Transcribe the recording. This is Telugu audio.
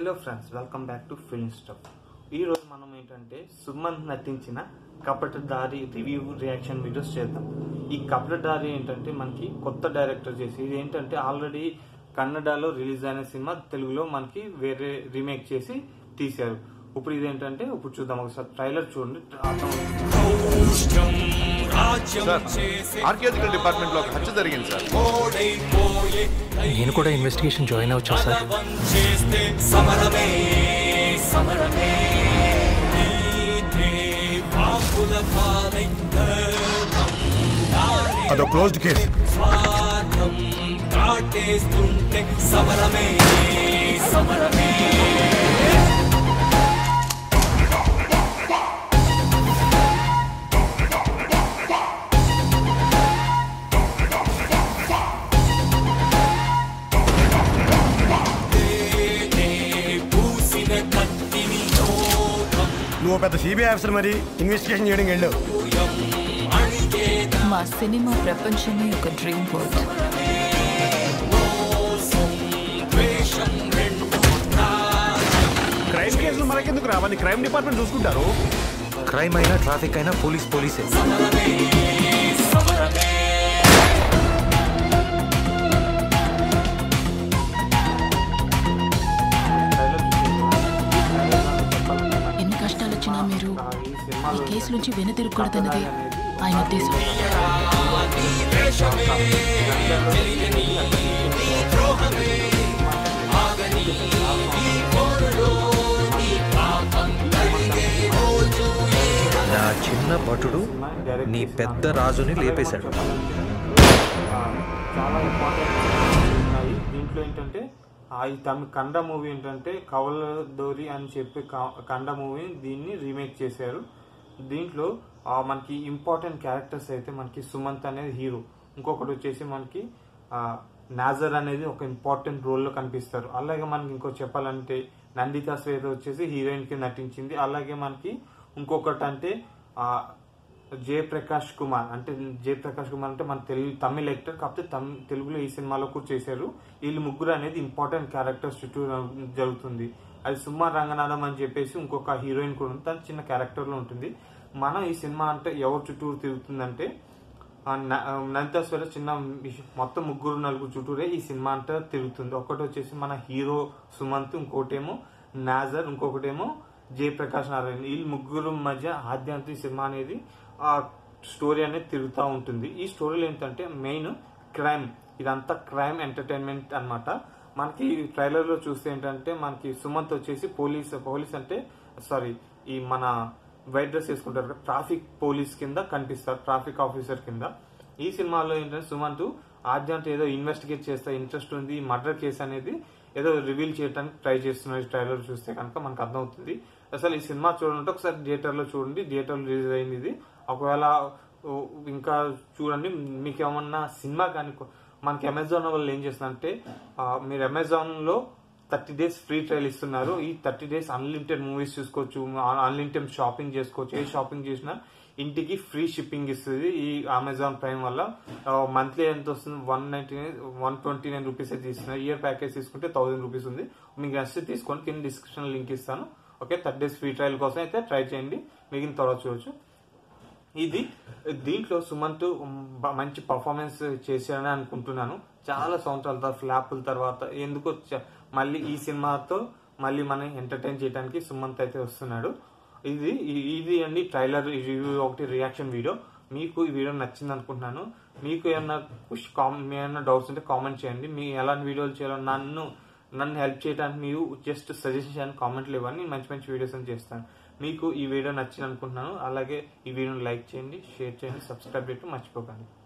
hello friends welcome back to film stuff ఈ రోజు మనం ఏంటంటే సుమన్ నటించిన కపటదారి రివ్యూ రియాక్షన్ వీడియోస్ చేద్దాం ఈ కపటదారి ఏంటంటే మనకి కొత్త డైరెక్టర్ చేసి ఇది ఏంటంటే ఆల్రెడీ కన్నడలో రిలీజ్ అయిన సినిమా తెలుగులో మనకి వేరే రీమేక్ చేసి తీశారు ఇప్పుడు ఇదేంటంటే ఇప్పుడు చూద్దాం ఒకసారి ట్రైలర్ చూడండి అర్థం సార్ ఆర్కియాలజికల్ డిపార్ట్మెంట్ లో ఒక హత్య జరిగింది సార్ నేను కూడా ఇన్వెస్టిగేషన్ జాయిన్ అవచ్చా సార్ చేస్తే సమరమే సమరమే నీతే పాపుల పాలై ధర్మం అదో క్లోజ్డ్ కేస్ స్వార్థం కాటేస్తుంటే సమరమే సమరమే తేనె పూసిన కత్తిని లోకం నువ్వు పెద్ద సిబిఐ ఆఫీసర్ మరి ఇన్వెస్టిగేషన్ చేయడం వెళ్ళావు అణిగేదా మా సినిమా ప్రపంచమే ఒక డ్రీమ్ వరల్డ్ మోసం ద్వేషం రెండు క్రైమ్ కేసులు మనకెందుకు రావని క్రైమ్ డిపార్ట్మెంట్ చూసుకుంటారు క్రైమ్ అయినా ట్రాఫిక్ అయినా పోలీస్ పోలీసే సమరమే సమరమే ట్రైలర్ చూసేసి ఎన్ని కష్టాలు వచ్చినా మీరు ఈ ఈ సినిమాలో కేసు నుంచి వెనుతిరుగుకూడదన్నది ఆయన ఉద్దేశం నా చిన్న భటుడు నీ పెద్ద రాజుని లేపేశాడు ఆ, చాలా ఇంపార్టెంట్ ఉన్నాయి దీంట్లో ఏంటంటే ఆ ఈ తమిళ కండ మూవీ ఏంటంటే కవలదోరి అని చెప్పి క- కండ మూవీ దీన్ని రీమేక్ చేశారు దీంట్లో ఆ, మనకి ఇంపార్టెంట్ క్యారెక్టర్స్ అయితే మనకి సుమంత్ అనేది హీరో ఇంకొకటి వచ్చేసి మనకి ఆ, నాజర్ అనేది ఒక ఇంపార్టెంట్ రోల్లో కనిపిస్తారు అలాగే మనకి ఇంకో చెప్పాలంటే నందితా శ్వేత వచ్చేసి హీరోయిన్ కి నటించింది అలాగే మనకి ఇంకొకటి అంటే ఆ, జయప్రకాష్ కుమార్ అంటే జయప్రకాష్ కుమార్ అంటే మన తెలుగు తమిళ యాక్టర్ కాకపోతే తమిళ తెలుగులో ఈ సినిమాలో కూడా చేశారు వీళ్ళు ముగ్గురు అనేది ఇంపార్టెంట్ క్యారెక్టర్స్ చుట్టూ జరుగుతుంది అది సుమా రంగనాథం అని చెప్పేసి ఇంకొక హీరోయిన్ కూడా ఉంది తను చిన్న క్యారెక్టర్ లో ఉంటుంది మనం ఈ సినిమా అంటే ఎవరు చుట్టూ తిరుగుతుందంటే ఆ న- ఆ నందితాశ్వర చిన్న విష- మొత్తం ముగ్గురు నలుగురు చుట్టూరే ఈ సినిమా అంతా తిరుగుతుంది ఒకటి వచ్చేసి మన హీరో సుమంత్ ఇంకోటేమో నాజర్ ఇంకొకటేమో జయప్రకాష్ నారాయణ వీళ్ళు ముగ్గురు మధ్య ఆద్యంత ఈ సినిమా అనేది ఆ స్టోరీ అనేది తిరుగుతూ ఉంటుంది ఈ స్టోరీలో ఏంటంటే మెయిన్ క్రైమ్ ఇదంతా క్రైమ్ ఎంటర్టైన్మెంట్ అన్నమాట మనకి ట్రైలర్ లో చూస్తే ఏంటంటే మనకి సుమంత్ వచ్చేసి పోలీస్ పోలీస్ అంటే సారీ ఈ మన వైట్ డ్రెస్ వేసుకుంటారు కదా, ట్రాఫిక్ పోలీస్ కింద కనిపిస్తారు ట్రాఫిక్ ఆఫీసర్ కింద ఈ సినిమాలో ఏంటంటే సుమంత్ ఆద్యంత ఏదో ఇన్వెస్టిగేట్ చేస్తే ఇంట్రెస్ట్ ఉంది ఈ మర్డర్ కేసు అనేది ఏదో రివీల్ చేయడానికి ట్రై చేస్తున్నారు ఈ ట్రైలర్ చూస్తే కనుక మనకు అర్థమవుతుంది అసలు ఈ సినిమా చూడండి ఒకసారి థియేటర్ లో చూడండి థియేటర్ రిలీజ్ అయింది ఇది ఒకవేళ ఓ, ఇంకా చూడండి మీకు ఏమన్నా సినిమా కానీ కొ- మనకి అమెజాన్ వాళ్ళు ఏం చేస్తున్నారంటే ఆ, మీరు అమెజాన్ లో థర్టీ డేస్ ఫ్రీ ట్రయల్ ఇస్తున్నారు ఈ థర్టీ డేస్ అన్లిమిటెడ్ మూవీస్ చూసుకోవచ్చు అన్లిమిటెడ్ షాపింగ్ చేసుకోవచ్చు ఏ షాపింగ్ చేసినా ఇంటికి ఫ్రీ షిప్పింగ్ ఇస్తుంది ఈ అమెజాన్ ప్రైమ్ వల్ల మంత్లీ ఎంత వస్తుంది one ninety nine one twenty nine rupees అయితే ఇస్తున్నారు ఇయర్ ప్యాకేజ్ తీసుకుంటే థౌసండ్ రూపీస్ ఉంది మీకు నచ్చితే తీసుకోండి కింద డిస్క్రిప్షన్ లింక్ ఇస్తాను okay thirty days free trial కోసం అయితే ట్రై చేయండి మిగిలిన తర్వాత చూడొచ్చు ఇది దీంట్లో సుమంత్ బ- మంచి పర్ఫార్మెన్స్ చేశాడని అనుకుంటున్నాను చాలా సంవత్సరాల తర్వాత ఫ్లాపుల తర్వాత ఎందుకో చ- మళ్ళీ ఈ సినిమాతో మళ్ళీ మనం ఎంటర్టైన్ చేయడానికి సుమంత్ అయితే వస్తున్నాడు ఇది ఇ- ఇది అండి ట్రైలర్ రివ్యూ ఒకటి రియాక్షన్ వీడియో మీకు ఈ వీడియో నచ్చింది అనుకుంటున్నాను మీకు ఏమన్నా కుష్- కామ్- మీ ఏమన్నా డౌట్స్ ఉంటే కామెంట్ చేయండి మీ ఎలాంటి వీడియోలు చేయాలో నన్ను నన్ను హెల్ప్ చేయడానికి మీరు జస్ట్ సజెషన్ చేయండి కామెంట్లు ఇవ్వండి నేను మంచి మంచి వీడియోస్ అని చేస్తాను మీకు ఈ వీడియో నచ్చింది అనుకుంటున్నాను అలాగే ఈ వీడియోని లైక్ చేయండి షేర్ చేయండి సబ్స్క్రైబ్ చేయడం మర్చిపోకండి